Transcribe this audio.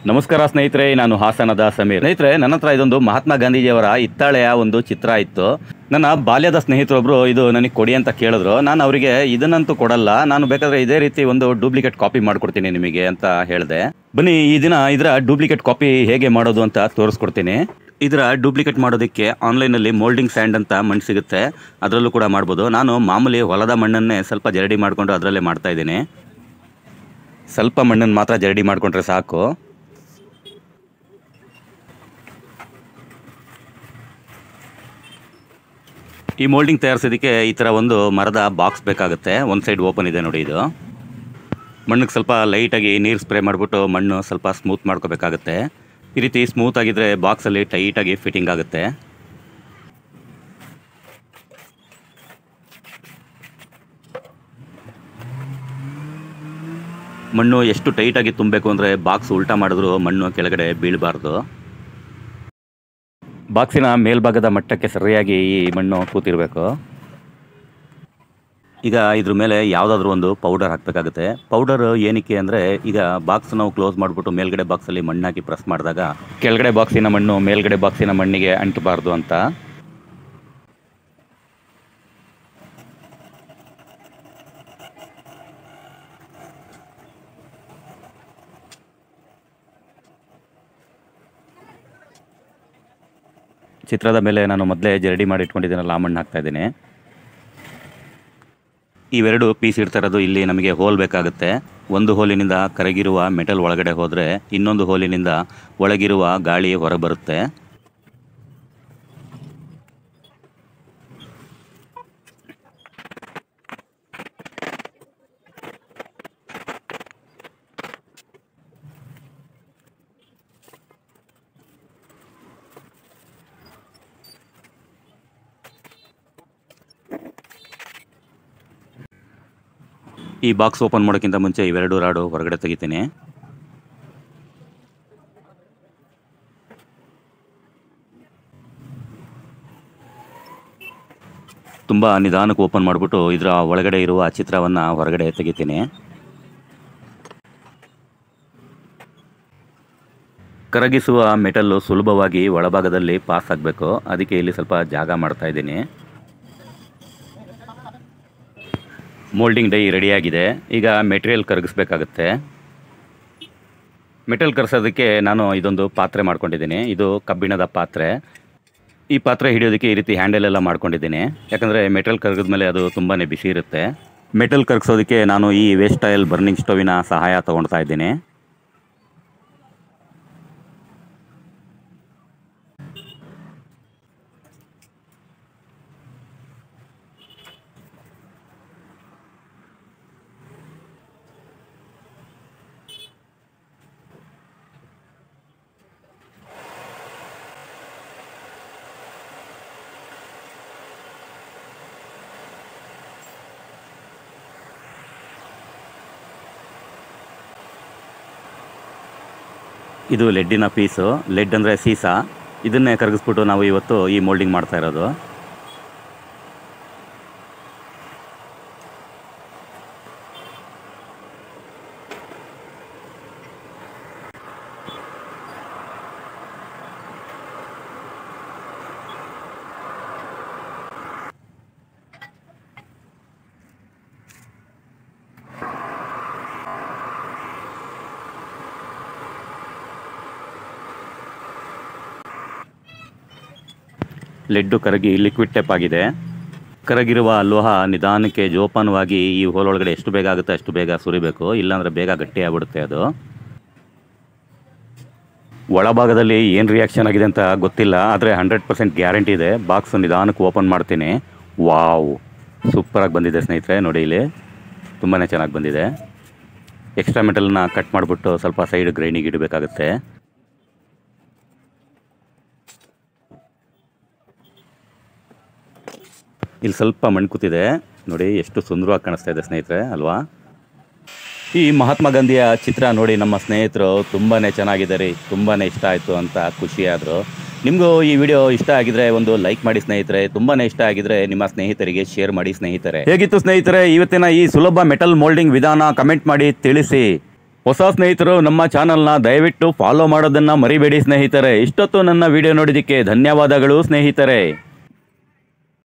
ನಮಸ್ಕಾರ ಸ್ನೇಹಿತರೆ ನಾನು ಹಾಸನದ ಸಮೀರ್ ಸ್ನೇಹಿತರೆ ನನ್ನ ಹತ್ರ ಇದೊಂದು ಮಹಾತ್ಮ ಗಾಂಧೀಜಿಯವರ ಹಿತ್ತಾಳೆಯ ಒಂದು ಚಿತ್ರ ಇತ್ತು ನನ್ನ ಬಾಲ್ಯದ ಸ್ನೇಹಿತರೊಬ್ರು ಇದು ನನಗೆ ಕೊಡಿ ಅಂತ ಕೇಳಿದ್ರು ನಾನು ಅವರಿಗೆ ಇದನ್ನಂತೂ ಕೊಡಲ್ಲ ನಾನು ಬೇಕಾದ್ರೆ ಇದೇ ರೀತಿ ಒಂದು ಡೂಪ್ಲಿಕೇಟ್ ಕಾಪಿ ಮಾಡ್ಕೊಡ್ತೀನಿ ನಿಮಗೆ ಅಂತ ಹೇಳಿದೆ ಬನ್ನಿ ಈ ದಿನ ಇದರ ಡೂಪ್ಲಿಕೇಟ್ ಕಾಪಿ ಹೇಗೆ ಮಾಡೋದು ಅಂತ ತೋರಿಸ್ಕೊಡ್ತೀನಿ ಇದರ ಡೂಪ್ಲಿಕೇಟ್ ಮಾಡೋದಕ್ಕೆ ಆನ್ಲೈನಲ್ಲಿ ಮೋಲ್ಡಿಂಗ್ ಸ್ಯಾಂಡ್ ಅಂತ ಮಣ್ಣು ಸಿಗುತ್ತೆ ಅದರಲ್ಲೂ ಕೂಡ ಮಾಡ್ಬೋದು ನಾನು ಮಾಮೂಲಿ ಹೊಲದ ಮಣ್ಣನ್ನೇ ಸ್ವಲ್ಪ ಜರಡಿ ಮಾಡಿಕೊಂಡು ಅದರಲ್ಲೇ ಮಾಡ್ತಾ ಇದ್ದೀನಿ ಸ್ವಲ್ಪ ಮಣ್ಣನ್ನು ಮಾತ್ರ ಜರಡಿ ಮಾಡಿಕೊಂಡ್ರೆ ಸಾಕು ಈ ಮೋಲ್ಡಿಂಗ್ ತಯಾರಿಸೋದಕ್ಕೆ ಈ ಥರ ಒಂದು ಮರದ ಬಾಕ್ಸ್ ಬೇಕಾಗುತ್ತೆ ಒಂದು ಸೈಡ್ ಓಪನ್ ಇದೆ ನೋಡಿ ಇದು ಮಣ್ಣಿಗೆ ಸ್ವಲ್ಪ ಲೈಟಾಗಿ ನೀರು ಸ್ಪ್ರೇ ಮಾಡಿಬಿಟ್ಟು ಮಣ್ಣು ಸ್ವಲ್ಪ ಸ್ಮೂತ್ ಮಾಡ್ಕೋಬೇಕಾಗುತ್ತೆ ಈ ರೀತಿ ಸ್ಮೂತ್ ಆಗಿದ್ರೆ ಬಾಕ್ಸಲ್ಲಿ ಟೈಟಾಗಿ ಫಿಟ್ಟಿಂಗ್ ಆಗುತ್ತೆ ಮಣ್ಣು ಎಷ್ಟು ಟೈಟಾಗಿ ತುಂಬಬೇಕು ಅಂದರೆ ಬಾಕ್ಸ್ ಉಲ್ಟಾ ಮಾಡಿದ್ರು ಮಣ್ಣು ಕೆಳಗಡೆ ಬೀಳಬಾರ್ದು ಬಾಕ್ಸಿನ ಮೇಲ್ಭಾಗದ ಮಟ್ಟಕ್ಕೆ ಸರಿಯಾಗಿ ಈ ಮಣ್ಣು ಕೂತಿರಬೇಕು ಈಗ ಇದ್ರ ಮೇಲೆ ಯಾವುದಾದ್ರೂ ಒಂದು ಪೌಡರ್ ಹಾಕಬೇಕಾಗುತ್ತೆ ಪೌಡರ್ ಏನಕ್ಕೆ ಅಂದರೆ ಈಗ ಬಾಕ್ಸ್ ನಾವು ಕ್ಲೋಸ್ ಮಾಡಿಬಿಟ್ಟು ಮೇಲ್ಗಡೆ ಬಾಕ್ಸಲ್ಲಿ ಮಣ್ಣು ಹಾಕಿ ಪ್ರೆಸ್ ಮಾಡಿದಾಗ ಕೆಳಗಡೆ ಬಾಕ್ಸಿನ ಮಣ್ಣು ಮೇಲ್ಗಡೆ ಬಾಕ್ಸಿನ ಮಣ್ಣಿಗೆ ಅಂಟಬಾರ್ದು ಅಂತ ಚಿತ್ರದ ಮೇಲೆ ನಾನು ಮೊದಲೇ ಜರಡಿ ಮಾಡಿ ಇಟ್ಕೊಂಡಿದ್ದೀನಲ್ಲ ಆ ಮಣ್ಣು ಹಾಕ್ತಾ ಇದ್ದೀನಿ ಇವೆರಡು ಪೀಸ್ ಇಡ್ತಾ ಇರೋದು ಇಲ್ಲಿ ನಮಗೆ ಹೋಲ್ ಬೇಕಾಗುತ್ತೆ ಒಂದು ಹೋಲಿನಿಂದ ಕರಗಿರುವ ಮೆಟಲ್ ಒಳಗಡೆ ಹೋದರೆ ಇನ್ನೊಂದು ಹೋಲಿನಿಂದ ಒಳಗಿರುವ ಗಾಳಿ ಹೊರಬರುತ್ತೆ ಈ ಬಾಕ್ಸ್ ಓಪನ್ ಮಾಡೋಕ್ಕಿಂತ ಮುಂಚೆ ಇವೆರಡು ರಾಡು ಹೊರಗಡೆ ತೆಗಿತೀನಿ ತುಂಬ ನಿಧಾನಕ್ಕೆ ಓಪನ್ ಮಾಡಿಬಿಟ್ಟು ಇದರ ಒಳಗಡೆ ಇರುವ ಚಿತ್ರವನ್ನು ಹೊರಗಡೆ ತೆಗಿತೀನಿ ಕರಗಿಸುವ ಮೆಟಲ್ಲು ಸುಲಭವಾಗಿ ಒಳಭಾಗದಲ್ಲಿ ಪಾಸ್ ಆಗಬೇಕು ಅದಕ್ಕೆ ಇಲ್ಲಿ ಸ್ವಲ್ಪ ಜಾಗ ಮಾಡ್ತಾ ಇದ್ದೀನಿ ಮೋಲ್ಡಿಂಗ್ ಡೈ ರೆಡಿಯಾಗಿದೆ ಈಗ ಮೆಟೀರಿಯಲ್ ಕರಗಿಸ್ಬೇಕಾಗುತ್ತೆ ಮೆಟಲ್ ಕರೆಸೋದಕ್ಕೆ ನಾನು ಇದೊಂದು ಪಾತ್ರೆ ಮಾಡ್ಕೊಂಡಿದ್ದೀನಿ ಇದು ಕಬ್ಬಿಣದ ಪಾತ್ರೆ ಈ ಪಾತ್ರೆ ಹಿಡಿಯೋದಕ್ಕೆ ಈ ರೀತಿ ಹ್ಯಾಂಡಲ್ ಎಲ್ಲ ಮಾಡ್ಕೊಂಡಿದ್ದೀನಿ ಯಾಕಂದರೆ ಮೆಟಲ್ ಕರಗಿದ್ಮೇಲೆ ಅದು ತುಂಬಾ ಬಿಸಿ ಇರುತ್ತೆ ಮೆಟಲ್ ಕರಗಿಸೋದಕ್ಕೆ ನಾನು ಈ ವೇಸ್ಟ್ ಆಯಿಲ್ ಬರ್ನಿಂಗ್ ಸ್ಟೋವಿನ ಸಹಾಯ ತೊಗೊಳ್ತಾ ಇದ್ದೀನಿ ಇದು ಲೆಡ್ಡಿನ ಪೀಸು ಲೆಡ್ ಅಂದರೆ ಸೀಸ ಇದನ್ನೇ ಕರಗಿಸ್ಬಿಟ್ಟು ನಾವು ಇವತ್ತು ಈ ಮೋಲ್ಡಿಂಗ್ ಮಾಡ್ತಾ ಇರೋದು ಲೆಡ್ಡು ಕರಗಿ ಲಿಕ್ವಿಡ್ ಟೈಪ್ ಆಗಿದೆ ಕರಗಿರುವ ಲೋಹ ನಿಧಾನಕ್ಕೆ ಜೋಪಾನವಾಗಿ ಈ ಹೋಲ್ ಒಳಗಡೆ ಎಷ್ಟು ಬೇಗ ಆಗುತ್ತೆ ಅಷ್ಟು ಬೇಗ ಸುರಿಬೇಕು ಇಲ್ಲಾಂದರೆ ಬೇಗ ಗಟ್ಟಿ ಆಗ್ಬಿಡುತ್ತೆ ಅದು ಒಳಭಾಗದಲ್ಲಿ ಏನು ರಿಯಾಕ್ಷನ್ ಆಗಿದೆ ಅಂತ ಗೊತ್ತಿಲ್ಲ ಆದರೆ ಹಂಡ್ರೆಡ್ ಪರ್ಸೆಂಟ್ ಗ್ಯಾರಂಟಿ ಇದೆ ಬಾಕ್ಸ್ ನಿಧಾನಕ್ಕೆ ಓಪನ್ ಮಾಡ್ತೀನಿ ವಾವ್ ಸೂಪರಾಗಿ ಬಂದಿದೆ ಸ್ನೇಹಿತರೆ ನೋಡಿ ಇಲ್ಲಿ ತುಂಬಾ ಚೆನ್ನಾಗಿ ಬಂದಿದೆ ಎಕ್ಸ್ಟ್ರಾ ಮೆಟಲ್ನ ಕಟ್ ಮಾಡಿಬಿಟ್ಟು ಸ್ವಲ್ಪ ಸೈಡ್ ಗ್ರೈಂಡಿಗೆ ಇಡಬೇಕಾಗುತ್ತೆ ಇಲ್ಲಿ ಸ್ವಲ್ಪ ಮಣ್ಣು ಕೂತಿದೆ ನೋಡಿ ಎಷ್ಟು ಸುಂದರವಾಗಿ ಕಾಣಿಸ್ತಾ ಇದೆ ಸ್ನೇಹಿತರೆ ಅಲ್ವಾ ಈ ಮಹಾತ್ಮ ಗಾಂಧಿಯ ಚಿತ್ರ ನೋಡಿ ನಮ್ಮ ಸ್ನೇಹಿತರು ತುಂಬಾ ಚೆನ್ನಾಗಿದೆ ರೀ ತುಂಬಾ ಇಷ್ಟ ಆಯಿತು ಅಂತ ಖುಷಿಯಾದರು ನಿಮಗೂ ಈ ವಿಡಿಯೋ ಇಷ್ಟ ಆಗಿದ್ರೆ ಒಂದು ಲೈಕ್ ಮಾಡಿ ಸ್ನೇಹಿತರೆ ತುಂಬಾ ಇಷ್ಟ ಆಗಿದ್ರೆ ನಿಮ್ಮ ಸ್ನೇಹಿತರಿಗೆ ಶೇರ್ ಮಾಡಿ ಸ್ನೇಹಿತರೆ ಹೇಗಿತ್ತು ಸ್ನೇಹಿತರೆ ಇವತ್ತಿನ ಈ ಸುಲಭ ಮೆಟಲ್ ಮೋಲ್ಡಿಂಗ್ ವಿಧಾನ ಕಮೆಂಟ್ ಮಾಡಿ ತಿಳಿಸಿ ಹೊಸ ಸ್ನೇಹಿತರು ನಮ್ಮ ಚಾನಲ್ನ ದಯವಿಟ್ಟು ಫಾಲೋ ಮಾಡೋದನ್ನ ಮರಿಬೇಡಿ ಸ್ನೇಹಿತರೆ ಇಷ್ಟೊತ್ತು ನನ್ನ ವಿಡಿಯೋ ನೋಡಿದ್ದಕ್ಕೆ ಧನ್ಯವಾದಗಳು ಸ್ನೇಹಿತರೆ